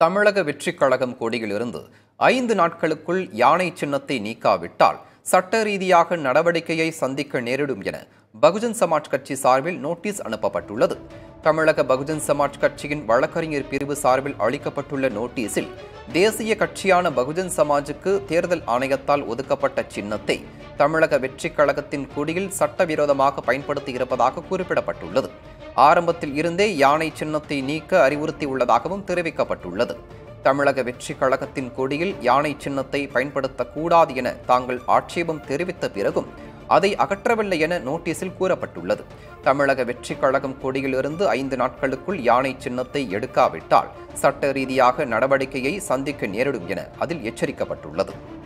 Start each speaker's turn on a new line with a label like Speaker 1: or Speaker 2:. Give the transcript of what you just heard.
Speaker 1: தமிழக வெற்றிக் கழகம் கொடியிலிருந்து ஐந்து நாட்களுக்குள் யானை சின்னத்தை நீக்காவிட்டால் சட்ட ரீதியாக நடவடிக்கையை சந்திக்க நேரிடும் என பகுஜன் சமாஜ் கட்சி சார்பில் நோட்டீஸ் அனுப்பப்பட்டுள்ளது தமிழக பகுஜன் சமாஜ் கட்சியின் வழக்கறிஞர் பிரிவு சார்பில் அளிக்கப்பட்டுள்ள நோட்டீஸில் தேசிய கட்சியான பகுஜன் சமாஜுக்கு தேர்தல் ஆணையத்தால் ஒதுக்கப்பட்ட சின்னத்தை தமிழக வெற்றிக் கழகத்தின் கொடியில் சட்டவிரோதமாக பயன்படுத்தி இருப்பதாக குறிப்பிடப்பட்டுள்ளது ஆரம்பத்தில் இருந்தே யானை சின்னத்தை நீக்க அறிவுறுத்தியுள்ளதாகவும் தெரிவிக்கப்பட்டுள்ளது தமிழக வெற்றி கழகத்தின் கொடியில் யானை சின்னத்தை பயன்படுத்தக்கூடாது என தாங்கள் ஆட்சேபம் தெரிவித்த பிறகும் அதை அகற்றவில்லை என நோட்டீஸில் கூறப்பட்டுள்ளது தமிழக வெற்றி கழகம் கொடியிலிருந்து ஐந்து நாட்களுக்குள் யானை சின்னத்தை எடுக்காவிட்டால் சட்ட ரீதியாக நடவடிக்கையை சந்திக்க நேரிடும் என அதில் எச்சரிக்கப்பட்டுள்ளது